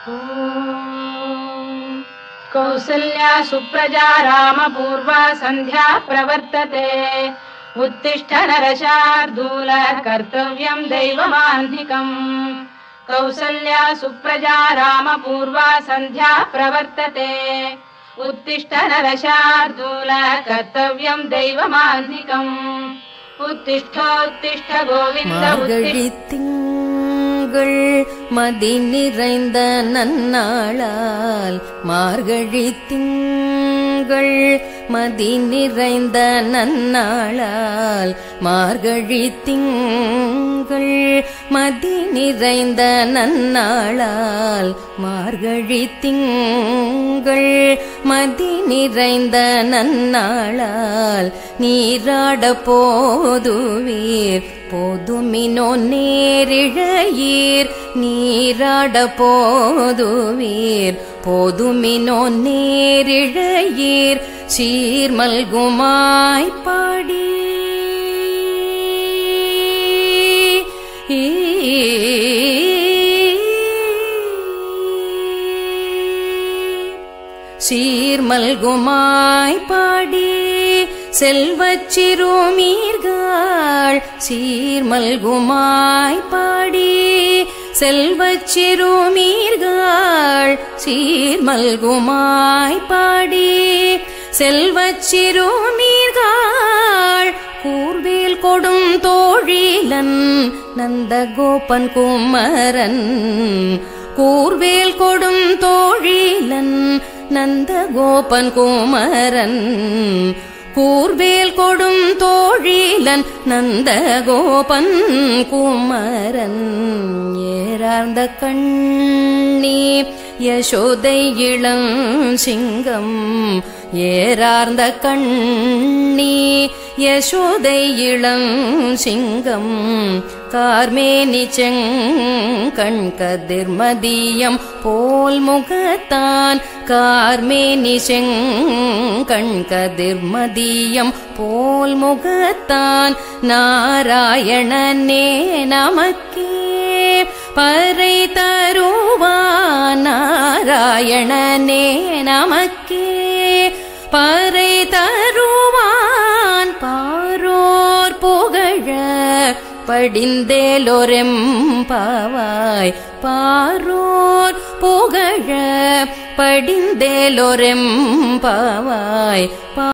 ॐ कौसल्या सुप्रजा रामपूर्वा सन्ध्या प्रवर्तते उत्तिष्ठ नरशार्दूल कर्तव्यम् दैवमान्धिकम् कौसल्या सुप्रजा रामपूर्वा सन्ध्या प्रवर्तते उत्तिष्ठ नरशार्दूल कर्तव्यम् दैवमान्धिकम् उत्तिष्ठोत्तिष्ठ गोविन्द மார்கழி उत्तिष्ठ திங்கள் மதி நிறைந்த நன்னாளால் மார்கழி திங்கள் மதி நிறைந்த நன்னாளால் மார்கழி திங்கள் மதி நிறைந்த நன்னாளால் மார்கழி திங்கள் மதி நிறைந்த நன்னாளால் நீராட போதுவீர் போதுமினோ நேரிழையீர் நீராட போதுவீர் போதுமினோ நேரிழையீர் சீர்மல்குமாய் பாடி சீர்மல்குமாய் பாடி செல்வச் சிறுமீர்கள் சீர்மல்குமாய் பாடி செல்வச் சிறுமீர்கள் சீர்மல்குமாய் பாடி செல்வச் சிறுமீர்கள் கூர்வேல் கொடும் தோழிலன் நந்தகோபன் குமரன் கூர்வேல் கொடும் தோழிலன் நந்தகோபன் குமரன் கூர்வேல் கொடும் தோழிலன் நந்தகோபன் குமரன் ஏறார்ந்த கண்ணி யசோதை இளம் சிங்கம் ஏறார்ந்த கண்ணி யசோதை இளம் சிங்கம் கார்மேனி செங்கண் கதிர்மதியம் போல் முகத்தான் கார்மேனி செங்கண் கதிர்மதியம் போல் முகத்தான் நாராயணனே நமக்கே பறை தருவான் நாராயணனே நமக்கே பறை தருவான் பாரோர் புகழ படிந்தேலோரெம் பாவாய் பாரோர் புகழ படிந்தேலோரெம் பாவாய்